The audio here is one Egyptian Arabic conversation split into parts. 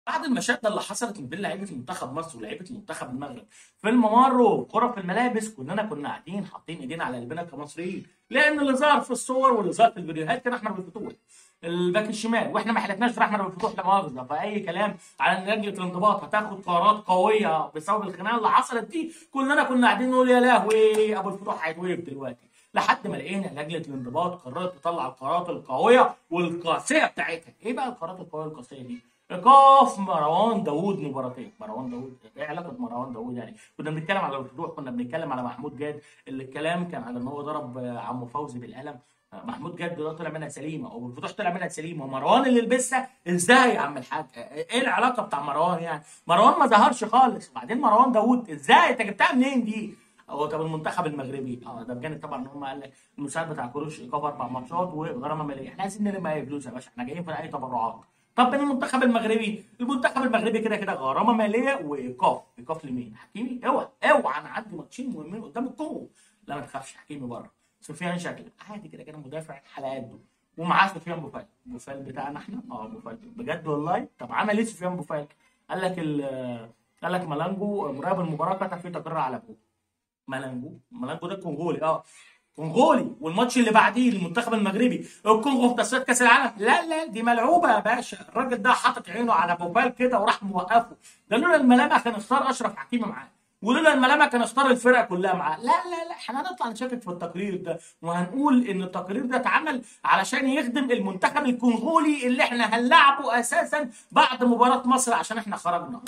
بعد المشاده اللي حصلت ما بين لعيبه منتخب مصر ولاعيبه منتخب المغرب في الممر وكره في الملابس كلنا كنا قاعدين حاطين ايدينا على قلبنا كمصريين لان اللي ظهر في الصور واللي ظهر في الفيديوهات كان احمد بالفتوح الباك الشمال واحنا ما حلفناش غير احمد بالفتوح لا مؤاخذه فاي كلام على ان لجنه الانضباط هتاخد قرارات قويه بسبب الخناقه اللي حصلت دي كلنا كنا قاعدين نقول يا لهوي ابو الفتوح هيتوقف دلوقتي لحد ما لقينا لجنه الانضباط قررت تطلع القرارات القويه والقاسيه بتاعتها ايه بقى القرارات القويه والقاسيه دي ايقاف مروان داوود مباراتين مروان داوود ايه علاقه مروان داوود يعني كنا بنتكلم على الفتوح كنا بنتكلم على محمود جاد اللي الكلام كان على ان هو ضرب عمو فوزي بالقلم محمود جد ده طلع منها سليمه والفتوح طلع منها سليمه ومروان اللي لبسها ازاي يا عم الحاج ايه العلاقه بتاع مروان يعني مروان ما ظهرش خالص وبعدين مروان داوود ازاي انت جبتها منين دي هو طب المنتخب المغربي اه ده بجانب طبعا ان هم قال لك المساعد بتاع كروش ايقاف اربع ماتشات وغرامه ماليه احنا عايزين نلم اي فلوس يا باشا احنا جايين في اي تبرعات طب من المنتخب المغربي المنتخب المغربي كده كده غرامه ماليه وايقاف ايقاف لمين حكيمي اوعى اوعى نعدي ماتشين مهمين قدام الكونغو لا ما تخافش حكيمي بره سفيان شكل عادي كده كده مدافع على قده ومعاه سفيان بوفال بوفال بتاعنا احنا اه بوفال بجد والله طب عمل ايه سفيان بوفال قال لك قال لك ملانجو مراقب المباراه كتب فيه تقرير على ابوه ملانجو ملانجو ده كونغولي اه كونغولي والماتش اللي بعديه المنتخب المغربي الكونغو في تصفيات كاس العالم لا لا دي ملعوبه يا باشا الراجل ده حاطط عينه على بوفال كده وراح موقفه ده لولا الملامه كان اختار اشرف حكيمي معاه ولولا الملامه كان اختار الفرقه كلها معاه لا لا لا احنا هنطلع نشكك في التقرير ده وهنقول ان التقرير ده اتعمل علشان يخدم المنتخب الكونغولي اللي احنا هنلعبه اساسا بعد مباراه مصر عشان احنا خرجنا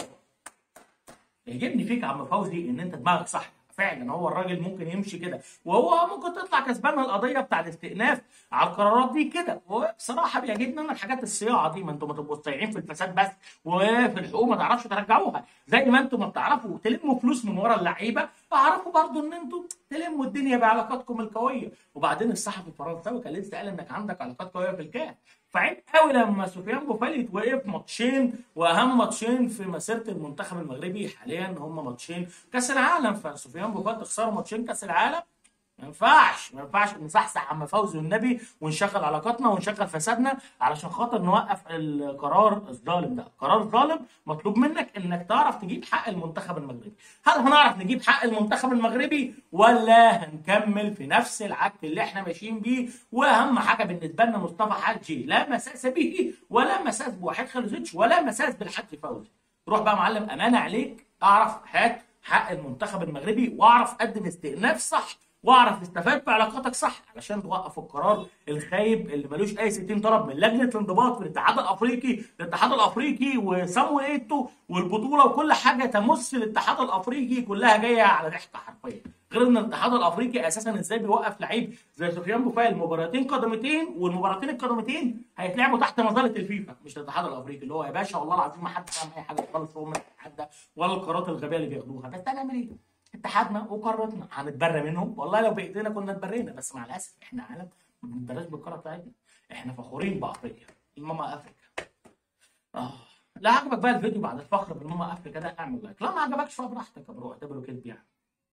يعجبني فيك يا عم فوزي ان انت دماغك صح فعلا هو الراجل ممكن يمشي كده وهو ممكن تطلع كسبان القضيه بتاع الاستئناف على القرارات دي كده وبصراحه بيعجبني انا الحاجات الصياعه دي ما انتم ما تبقوا صايعين في الفساد بس وفي الحقوق ما تعرفش ترجعوها زي ما انتم ما بتعرفوا تلموا فلوس من ورا اللعيبه اعرفوا برضو ان انتم تلموا الدنيا بعلاقاتكم القويه وبعدين الصحفي الفرنساوي كان لسه قال انك عندك علاقات قويه في الكاف فعيب قوي لما سفيان بوفال يتوقف ماتشين واهم ماتشين في مسيره المنتخب المغربي حاليا هم ماتشين كاس العالم فسفيان بوفال تخسروا ماتشين كاس العالم ما ينفعش ما ينفعش نصحصح عم فوزي والنبي ونشغل علاقاتنا ونشغل فسادنا علشان خاطر نوقف القرار الظالم ده قرار ظالم مطلوب منك انك تعرف تجيب حق المنتخب المغربي هل هنعرف نجيب حق المنتخب المغربي ولا هنكمل في نفس العك اللي احنا ماشيين بيه واهم حاجه بالنسبه لنا مصطفى حجي لا مساس به ولا مساس بوحيد خلوزيتش ولا مساس بالحاج فوزي روح بقى معلم امانه عليك اعرف هات حق المنتخب المغربي واعرف قدم استئناف صح واعرف استفاد بعلاقاتك صح علشان توقف القرار الخايب اللي ملوش اي 60 طلب من لجنه الانضباط في الاتحاد الافريقي الاتحاد الافريقي وسامويل ايتو والبطوله وكل حاجه تمس الاتحاد الافريقي كلها جايه على ريحته حرفيا غير ان الاتحاد الافريقي اساسا ازاي بيوقف لعيب زي سفيان بوفال مباراتين قدمتين والمباراتين القدمتين هيتلعبوا تحت مظله الفيفا مش الاتحاد الافريقي اللي هو يا باشا والله العظيم ما حد فاهم اي حاجه خالص هو من الاتحاد ده ولا القرارات الغبيه اللي بياخدوها بس هنعمل ايه؟ اتحادنا وقارتنا هنتبرى منهم والله لو بايدينا كنا اتبرينا بس مع الاسف احنا عالم ما بنتبراش بالقاره بتاعتنا احنا فخورين بافريقيا الماما افريكا اه لا عجبك بقى الفيديو بعد الفخر بالماما افريكا ده اعمل لايك لا ما عجبكش فبراحتك يا برو اعتبره كده يعني